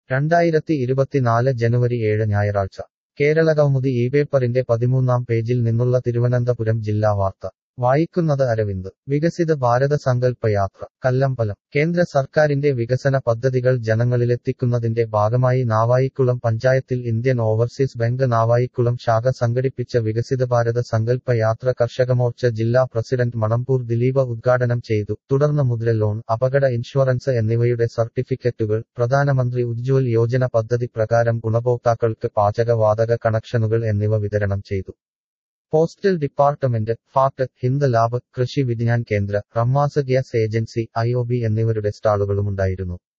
രണ്ടായിരത്തി ഇരുപത്തിനാല് ജനുവരി ഏഴ് ഞായറാഴ്ച കേരളകൗമുദി ഈ പേപ്പറിന്റെ പതിമൂന്നാം പേജിൽ നിന്നുള്ള തിരുവനന്തപുരം ജില്ലാ വാർത്ത വായിക്കുന്നത് അരവിന്ദ് വികസിത ഭാരത സങ്കല്പ യാത്ര കല്ലമ്പലം കേന്ദ്ര സർക്കാരിന്റെ വികസന പദ്ധതികൾ ജനങ്ങളിലെത്തിക്കുന്നതിന്റെ ഭാഗമായി നാവായിക്കുളം പഞ്ചായത്തിൽ ഇന്ത്യൻ ഓവർസീസ് ബാങ്ക് നാവായിക്കുളം ശാഖ സംഘടിപ്പിച്ച വികസിത ഭാരത സങ്കല്പ യാത്ര കർഷകമോർച്ച ജില്ലാ പ്രസിഡന്റ് മണമ്പൂർ ദിലീപ് ഉദ്ഘാടനം ചെയ്തു തുടർന്ന് മുദ്ര ലോൺ അപകട ഇൻഷുറൻസ് എന്നിവയുടെ സർട്ടിഫിക്കറ്റുകൾ പ്രധാനമന്ത്രി ഉജ്ജ്വൽ യോജന പദ്ധതി പ്രകാരം ഗുണഭോക്താക്കൾക്ക് പാചകവാതക കണക്ഷനുകൾ എന്നിവ വിതരണം ചെയ്തു postal department FACT Hind lab Krishi Vigyan കേന്ദ്ര റമ്മാസ് ഗ്യാസ് ഏജൻസി ഐ എന്നിവരുടെ സ്റ്റാളുകളുമുണ്ടായിരുന്നു